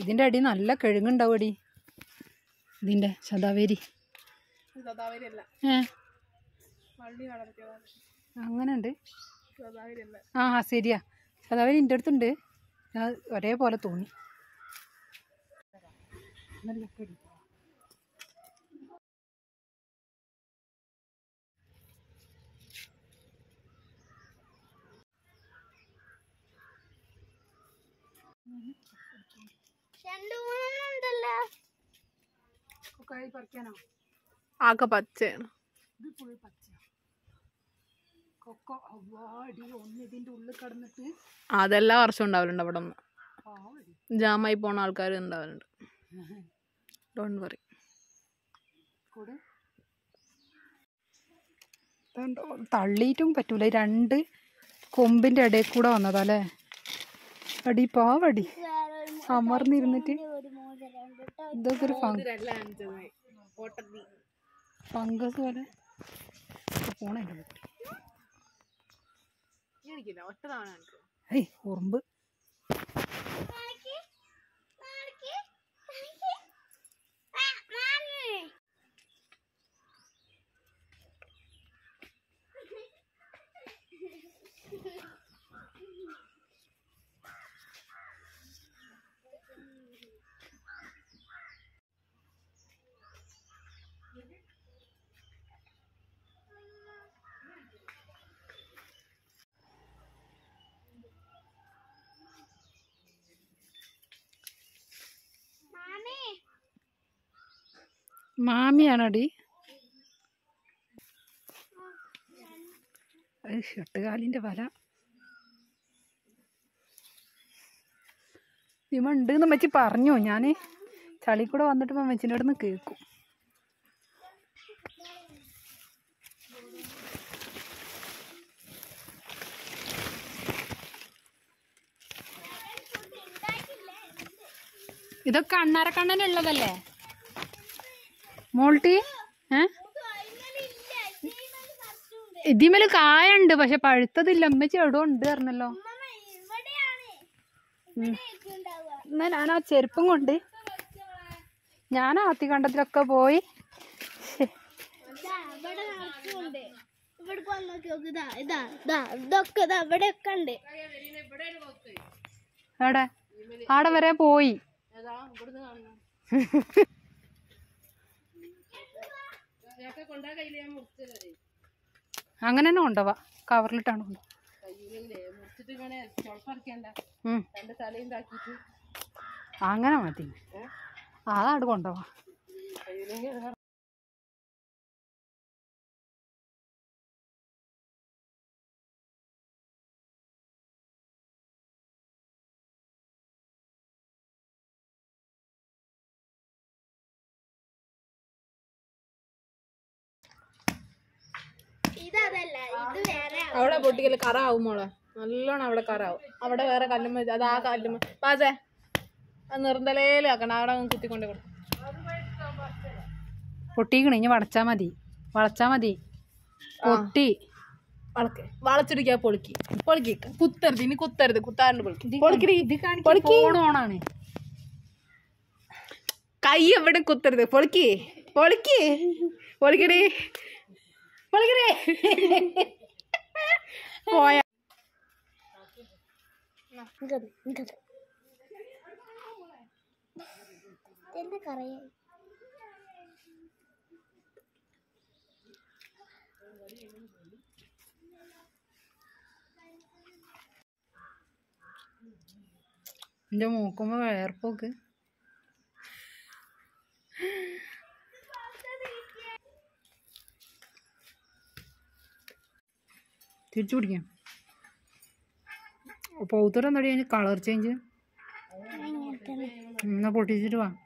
ഇതിൻ്റെ അടി നല്ല കിഴങ്ങുണ്ടാവും അടി ഇതിൻ്റെ ശതാവേരി ഗോദാവരി അല്ല ഏ വള്ളി വളർത്തിയതാണ് അങ്ങനെ ഉണ്ട് ഗോദാവരി അല്ല ആ ആ ശരിയാ ശതാവേരി എൻ്റെ അടുത്തുണ്ട് ഞാൻ ഒരേപോലെ തോന്നി രണ്ടു മൂന്നെണ്ണുണ്ടല്ലോ പറിക്കാനോ ആകെ പച്ചയാണ് ഇത് ഫുൾ പച്ച കൊക്കോ അവാടി ഒന്ന് ഇതിൻ്റെ ഉള്ളിൽ കിടന്നിട്ട് അതെല്ലാ വർഷവും ഉണ്ടാവലുണ്ട് അവിടെ ഒന്ന് പാവടി ജാമായി പോണ ആൾക്കാർ ഉണ്ടാവലുണ്ട് ഡോണ്ട് വറി കൂടെ ഇതുണ്ടോ? തള്ളിയിട്ടും പറ്റൂല ഈ രണ്ട് കൊമ്പിന്റെ ഇടയിൽ കൂടെ വന്നതല്ലേ അടി പാവടി അമർന്നിരുന്നിട്ട് ഒരു മോതിരം കേട്ടോ ഇതൊക്കെ ഒരു ഫംഗസ് പോലെ പോണേ ഒറ്റ തവണ ഏയ് ഉറുമ്പ് കാണിക്ക്, കാണിക്ക്, കാണിക്ക്. ആ, മാമി. മാമി മാമിയാണടി ഷെട്ടുകാലിൻ്റെ വല ഇവ ഉണ്ടെന്ന് വെച്ച് പറഞ്ഞു ഞാൻ ചളി കൂടെ വന്നിട്ട് ഇപ്പം വെച്ചിൻ്റെ അടുത്ത് കേൾക്കും ഇതൊക്കെ അണ്ണാരക്കണ്ണനുള്ളതല്ലേ മോൾട്ടി ഏ ഇതിമേല് കായുണ്ട് പക്ഷെ പഴുത്തതില്ല അമ്മച്ചി എവിടെ ഉണ്ട് പറഞ്ഞല്ലോ മാമ ഇവിടെയാണ് ഇവിടെ ഉണ്ടാവുക എന്നാ ഞാൻ ആ ചെരുപ്പും കൊണ്ട് ഞാൻ ആത്തി കണ്ടത്തിലൊക്കെ പോയി ശ്ശെ, ഇതാ ഇവിടെ നിറച്ചുണ്ട് ഇവിടെ വന്ന് നോക്കി നോക്ക് ഇതാ ഇതാ ഇതാ ഇതൊക്കെ ഇതാ ഇവിടെ ഒക്കെ ഉണ്ട് എവിടെ ആടെ വരെ പോയി അങ്ങനെ തന്നെ കൊണ്ടുപോവാ കവറിലിട്ടാണ് കൊണ്ടുപോവാ ഉം. അങ്ങനെ മതി അതാട് കൊണ്ടുപോവാ ഇതല്ല ഇത് വേറെ അവിടെ പൊട്ടിക്കല് കറാവും മോളെ നല്ലോണം അവിടെ കറാവും അവിടെ വേറെ കല്ലുമ്മ വെച്ച് അത് ആ കല്ലുമ്മ പാസേ അത് നിർന്തലേലാക്കണം അവിടെ അങ്ങ് കുത്തിക്കൊണ്ട് കൊടുക്കും പൊട്ടിക്കണേ ഇനി വളച്ചാ മതി വളച്ചാ മതി പൊട്ടി വളക്ക് വളച്ചെടുക്കാ പൊളിക്ക് പൊളിക്ക് കുത്തരുത് ഇനി കുത്തരുത് കുത്താറുണ്ട് പൊളിക്ക് പൊളിക്കടി പൊളിക്ക് ഫോൺ ഓണാണ് കൈ എവിടെ കുത്തരുത് പൊളിക്ക് പൊളിക്ക് പൊളിക്കടി പൊളിക്കടി പോയ ഇങ്ങട്, ഇങ്ങട്. ഇതെന്താ കറയാ എൻ്റെ മൂക്കുമ്പോ വേർപ്പോക്ക് തിരിച്ചു പിടിക്കാം പൗത്തരം എന്താടി അതിന് കളർ ചേഞ്ച് എന്നാ പൊട്ടിച്ചിട്ട് വാ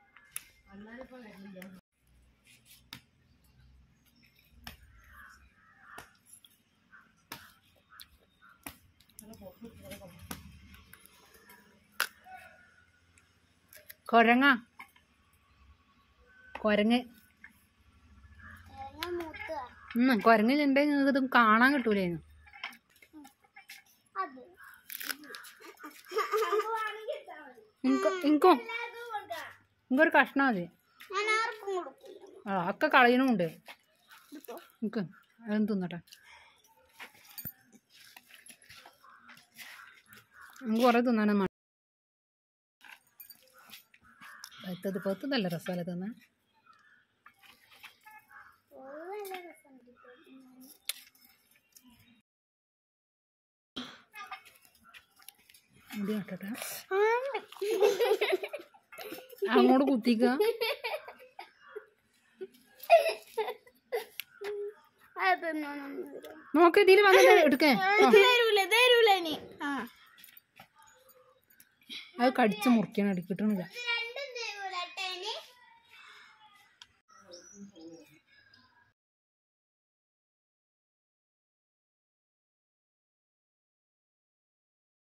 കൊരങ്ങ കൊരങ്ങ് തേങ്ങ മൂത്ത ഉം കൊരങ്ങിലുണ്ടെങ്കിൽ നിങ്ങൾക്ക് ഇത് കാണാൻ കിട്ടൂലായിരുന്നു അത് ഇത്. അത് വേണമെങ്കിൽ ഇട്ടാ മതി. എനിക്ക് എനിക്കും എനിക്കൊരു കഷ്ണം മതി ഞാൻ ആർക്കും കൊടുക്കില്ല ആ ഒക്കെ കളയണമുണ്ട് എനിക്ക് അതൊന്നും തിന്നട്ടെ നമുക്ക് കുറേ തിന്നാനൊന്നും പത്തത് പത്ത് നല്ല രസമല്ലേ തിന്നാൻ മുടി നട്ടട്ടെ അങ്ങോട്ട് കുത്തിക്കുക അതൊന്നും നോക്ക് ഇതിൽ വന്നിട്ട് എടുക്കേ തരൂല തരൂല ഇനി ആ അത് കടിച്ച് മുറിക്കണം എടുക്കിട്ടണില്ല